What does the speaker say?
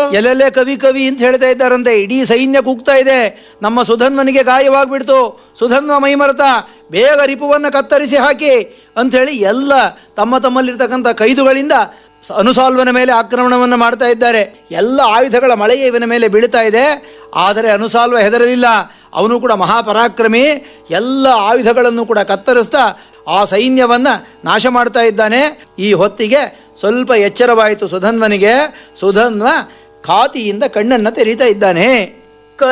ಎಲ್ಲೆಲ್ಲೇ ಕವಿ ಕವಿ ಅಂತ ಹೇಳ್ತಾ ಇದ್ದಾರಂತೆ ಇಡೀ ಸೈನ್ಯ ಕೂಗ್ತಾ ಇದೆ ನಮ್ಮ ಸುಧನ್ವನಿಗೆ ಗಾಯವಾಗ್ಬಿಡ್ತು ಸುಧನ್ವ ಮೈಮರತ ಬೇಗ ರಿಪುವನ್ನು ಕತ್ತರಿಸಿ ಹಾಕಿ ಅಂಥೇಳಿ ಎಲ್ಲ ತಮ್ಮ ತಮ್ಮಲ್ಲಿರ್ತಕ್ಕಂಥ ಕೈದುಗಳಿಂದ ಸ- ಅನುಸಾಲ್ವನ ಮೇಲೆ ಆಕ್ರಮಣವನ್ನು ಮಾಡ್ತಾ ಇದ್ದಾರೆ ಎಲ್ಲ ಆಯುಧಗಳ ಮಳೆಯೇ ಇವನ ಮೇಲೆ ಬೀಳ್ತಾ ಇದೆ ಆದರೆ ಅನುಸಾಲ್ವ ಹೆದರಲಿಲ್ಲ ಅವನು ಕೂಡ ಮಹಾಪರಾಕ್ರಮಿ ಎಲ್ಲ ಆಯುಧಗಳನ್ನು ಕೂಡ ಕತ್ತರಿಸ್ತಾ ಆ ಸೈನ್ಯವನ್ನು ನಾಶ ಮಾಡ್ತಾ ಇದ್ದಾನೆ ಈ ಹೊತ್ತಿಗೆ ಸ್ವಲ್ಪ ಎಚ್ಚರವಾಯಿತು ಸುಧನ್ವನಿಗೆ ಸುಧನ್ವ ಖಾತಿಯಿಂದ ಕಣ್ಣನ್ನು ತೆರೀತಾ ಇದ್ದಾನೆ